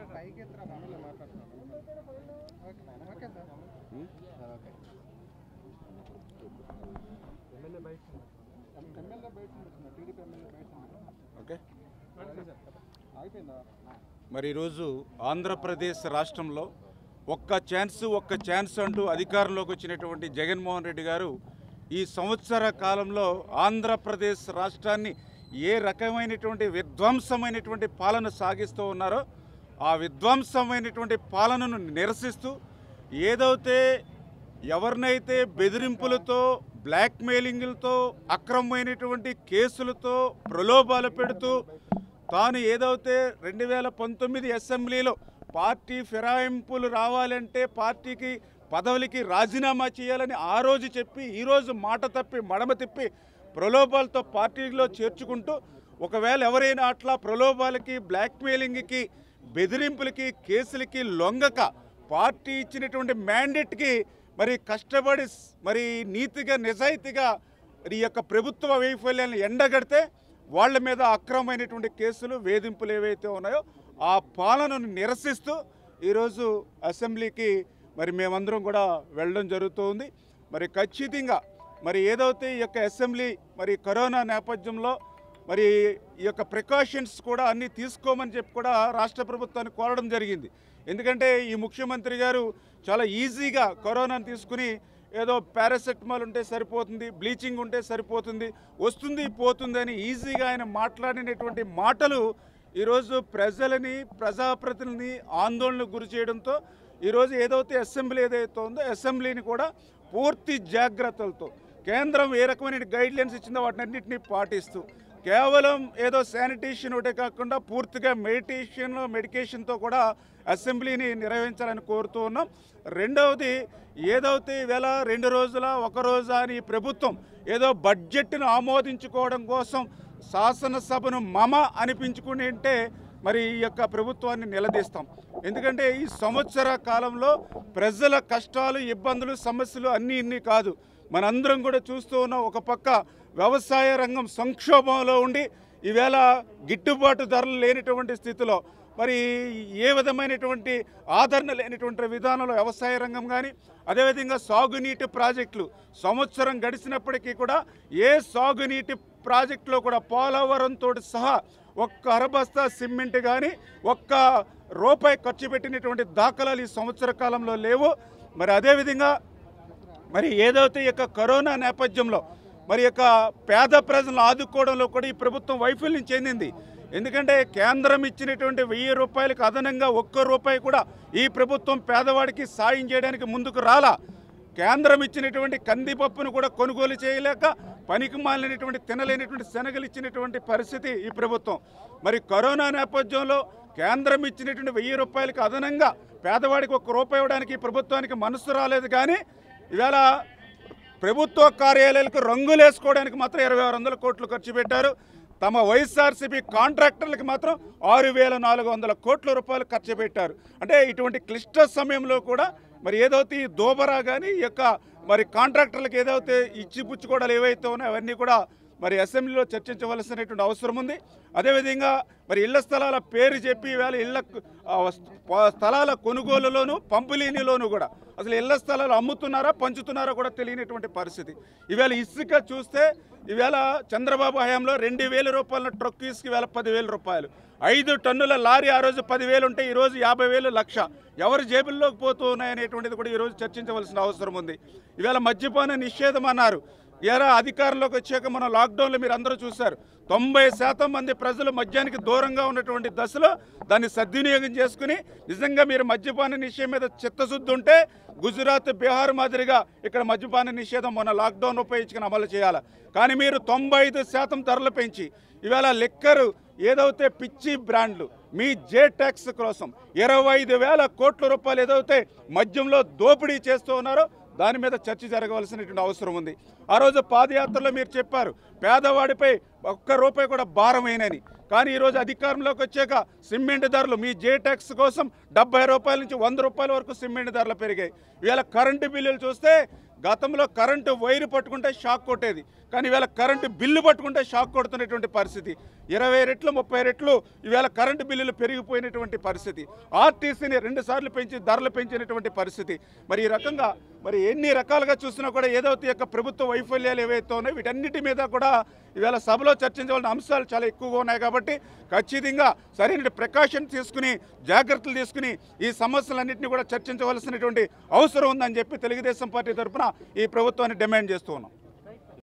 పైకి ఎత్తురా తమిళ్లో మాట్లాడుతున్నాను okay okay sir okay MLA బయట ఎమ్మెల్యే బయట ఉంటున్నా టీడీపీ ఎమ్మెల్యే బయట ఓకే అయిపోయిందా మరి ఈరోజు ఆంధ్రప్రదేశ్ రాష్ట్రంలో ఒక్క ఛాన్స్ ఒక్క ఛాన్స్ అంటూ అధికారంలోకి వచ్చినటువంటి జగన్మోహన్ రెడ్డి గారు ఈ సంవత్సర కాలంలో ఆంధ్రప్రదేశ్ రాష్ట్రాన్ని ఏ రకమైనటువంటి విధ్వంసమైనటువంటి పాలన సాగిస్తూ ఉన్నారో ఆ విధ్వంసమైనటువంటి పాలనను నిరసిస్తూ ఏదైతే ఎవరినైతే బెదిరింపులతో బ్లాక్మెయిలింగ్లతో అక్రమమైనటువంటి కేసులతో ప్రలోభాలు పెడుతూ తాను ఏదైతే రెండు వేల పంతొమ్మిది అసెంబ్లీలో పార్టీ ఫిరాయింపులు రావాలంటే పార్టీకి పదవులకి రాజీనామా చేయాలని ఆ రోజు చెప్పి ఈరోజు మాట తప్పి మడమ తిప్పి ప్రలోభాలతో పార్టీలో చేర్చుకుంటూ ఒకవేళ ఎవరైనా అట్లా ప్రలోభాలకి బ్లాక్మెయిలింగ్కి బెదిరింపులకి కేసులకి లొంగక పార్టీ ఇచ్చినటువంటి మ్యాండేట్కి మరి కష్టపడి స్- మరి నీతిగా నిజాయితీగా మరి ఈ యొక్క ప్రభుత్వ వైఫల్యాన్ని ఎండగడితే వాళ్ళ మీద అక్రమమైనటువంటి కేసులు వేధింపులు ఏవైతే ఉన్నాయో ఆ పాలనను నిరసిస్తూ ఈరోజు అసెంబ్లీకి మరి మేమందరం కూడా వెళ్ళడం జరుగుతుంది మరి ఖచ్చితంగా మరి ఏదైతే ఈ యొక్క అసెంబ్లీ మరి కరోనా నేపథ్యంలో మరి ఈ యొక్క ప్రికాషన్స్ కూడా అన్నీ తీసుకోమని చెప్పి కూడా రాష్ట్ర ప్రభుత్వాన్ని కోరడం జరిగింది ఎందుకంటే ఈ ముఖ్యమంత్రి గారు చాలా ఈజీగా కరోనాను తీసుకుని ఏదో పారాసెటమాల్ ఉంటే సరిపోతుంది బ్లీచింగ్ ఉంటే సరిపోతుంది వస్తుంది పోతుంది అని ఈజీగా ఆయన మాట్లాడినటువంటి మాటలు ఈరోజు ప్రజలని ప్రజాప్రతినిధిని ఆందోళనకు గురి చేయడంతో ఈరోజు ఏదైతే అసెంబ్లీ ఏదైతే ఉందో అసెంబ్లీని కూడా పూర్తి జాగ్రత్తలతో కేంద్రం ఏ రకమైన గైడ్ లైన్స్ ఇచ్చిందో వాటినన్నింటినీ పాటిస్తూ కేవలం ఏదో శానిటేషన్ ఒకటే కాకుండా పూర్తిగా మెడిటేషన్ మెడికేషన్తో కూడా అసెంబ్లీని నిర్వహించాలని కోరుతూ ఉన్నాం రెండవది ఏదైతే ఈవేళ రెండు రోజుల ఒక రోజా అని ఈ ప్రభుత్వం ఏదో బడ్జెట్ను ఆమోదించుకోవడం కోసం శాసనసభను మమ అనిపించుకుని ఉంటే మరి ఈ యొక్క ప్రభుత్వాన్ని నిలదీస్తాం ఎందుకంటే ఈ సంవత్సర కాలంలో ప్రజల కష్టాలు ఇబ్బందులు సమస్యలు అన్నీ ఇన్ని కాదు మనందరం కూడా చూస్తూ ఉన్నాం ఒక పక్క వ్యవసాయ రంగం సంక్షోభంలో ఉండి ఈవేళ గిట్టుబాటు ధరలు లేనటువంటి స్థితిలో మరి ఏ విధమైనటువంటి ఆదరణ లేనటువంటి విధానంలో వ్యవసాయ రంగం కానీ అదేవిధంగా సాగునీటి ప్రాజెక్టులు సంవత్సరం గడిచినప్పటికీ కూడా ఏ సాగునీటి ప్రాజెక్టులో కూడా పోలవరంతో సహా ఒక్క అరబస్తా సిమెంట్ కానీ ఒక్క రూపాయి ఖర్చు పెట్టినటువంటి దాఖలాలు ఈ సంవత్సర కాలంలో లేవు మరి అదేవిధంగా మరి ఏదైతే ఈ యొక్క కరోనా నేపథ్యంలో మరి యొక్క పేద ప్రజలను ఆదుకోవడంలో కూడా ఈ ప్రభుత్వం వైఫల్యం చెందింది ఎందుకంటే కేంద్రం ఇచ్చినటువంటి వెయ్యి రూపాయలకు అదనంగా ఒక్క రూపాయి కూడా ఈ ప్రభుత్వం పేదవాడికి సాయం చేయడానికి ముందుకు రాలా కేంద్రం ఇచ్చినటువంటి కందిపప్పును కూడా కొనుగోలు చేయలేక పనికి మాలినటువంటి తినలేనటువంటి శనగలు ఇచ్చినటువంటి పరిస్థితి ఈ ప్రభుత్వం మరి కరోనా నేపథ్యంలో కేంద్రం ఇచ్చినటువంటి వెయ్యి రూపాయలకు అదనంగా పేదవాడికి ఒక్క రూపాయి ఇవ్వడానికి ఈ ప్రభుత్వానికి మనసు రాలేదు కానీ ఇవాళ ప్రభుత్వ కార్యాలయాలకు రంగులు వేసుకోవడానికి మాత్రం ఇరవై ఆరు వందల కోట్లు ఖర్చు పెట్టారు తమ వైఎస్ఆర్సీపీ కాంట్రాక్టర్లకు మాత్రం ఆరు వేల నాలుగు వందల కోట్ల రూపాయలు ఖర్చు పెట్టారు అంటే ఇటువంటి క్లిష్ట సమయంలో కూడా మరి ఏదైతే ఈ దోబరా కానీ ఈ యొక్క మరి కాంట్రాక్టర్లకు ఏదైతే ఇచ్చిపుచ్చుకోవడాలు ఏవైతే ఉన్నాయో అవన్నీ కూడా మరి అసెంబ్లీలో చర్చించవలసినటువంటి అవసరం ఉంది అదేవిధంగా మరి ఇళ్ల స్థలాల పేరు చెప్పి ఇవాళ ఇళ్ల ఆ, ప- స్థలాల కొనుగోలులోను పంపిణీలోను కూడా అసలు ఇళ్ల స్థలాలు అమ్ముతున్నారా పంచుతున్నారా కూడా తెలియనటువంటి పరిస్థితి ఇవాళ ఇసుక చూస్తే ఇవాళ చంద్రబాబు హయాంలో రెండు వేల రూపాయల ట్రక్ ఇసుక ఇవాళ పదివేల రూపాయలు ఐదు టన్నుల లారీ ఆ రోజు పదివేలు ఉంటే ఈరోజు యాభై వేలు లక్ష ఎవరి జేబుల్లోకి పోతూ ఉన్నాయనేటువంటిది కూడా ఈరోజు చర్చించవలసిన అవసరం ఉంది ఇవాళ మద్యపాన నిషేధం అన్నారు ఎరా అధికారంలోకి వచ్చాక మన లాక్డౌన్లో మీరు అందరూ చూశారు తొంభై శాతం మంది ప్రజలు మద్యానికి దూరంగా ఉన్నటువంటి దశలో దాన్ని సద్వినియోగం చేసుకుని నిజంగా మీరు మద్యపాన నిషేధం మీద చిత్తశుద్ధి ఉంటే గుజరాత్ బీహార్ మాదిరిగా ఇక్కడ మద్యపాన నిషేధం మొన్న లాక్డౌన్ ఉపయోగించుకుని అమలు చేయాలి కానీ మీరు తొంభై ఐదు శాతం ధరలు పెంచి ఇవాళ లిక్కరు ఏదైతే పిచ్చి బ్రాండ్లు మీ జే ట్యాక్స్ కోసం ఇరవై ఐదు వేల కోట్ల రూపాయలు ఏదైతే మద్యంలో దోపిడీ చేస్తూ ఉన్నారో దాని మీద చర్చ జరగవలసినటువంటి అవసరం ఉంది ఆ రోజు పాదయాత్రలో మీరు చెప్పారు పేదవాడిపై ఒక్క రూపాయి కూడా భారమైనని కానీ ఈరోజు అధికారంలోకి వచ్చాక సిమెంట్ ధరలు మీ జే ట్యాక్స్ కోసం డెబ్బై రూపాయల నుంచి వంద రూపాయల వరకు సిమెంట్ ధరలు పెరిగాయి ఇవాళ కరెంటు బిల్లులు చూస్తే గతంలో కరెంటు వైరు పట్టుకుంటే షాక్ కొట్టేది కానీ ఈవేళ కరెంటు బిల్లు పట్టుకుంటే షాక్ కొడుతున్నటువంటి పరిస్థితి ఇరవై రెట్లు ముప్పై రెట్లు ఈవేళ కరెంటు బిల్లులు పెరిగిపోయినటువంటి పరిస్థితి ఆర్టీసీని రెండు సార్లు పెంచి ధరలు పెంచినటువంటి పరిస్థితి మరి ఈ రకంగా మరి ఎన్ని రకాలుగా చూసినా కూడా ఏదో ఒక యొక్క ప్రభుత్వ వైఫల్యాలు ఏవైతే ఉన్నాయో వీటన్నిటి మీద కూడా ఈవేళ సభలో చర్చించవలసిన అంశాలు చాలా ఎక్కువగా ఉన్నాయి కాబట్టి ఖచ్చితంగా సరైన ప్రికాషన్ తీసుకుని జాగ్రత్తలు తీసుకుని ఈ సమస్యలన్నింటినీ కూడా చర్చించవలసినటువంటి అవసరం ఉందని చెప్పి తెలుగుదేశం పార్టీ తరఫున ఈ ప్రభుత్వాన్ని డిమాండ్ చేస్తూ ఉన్నాం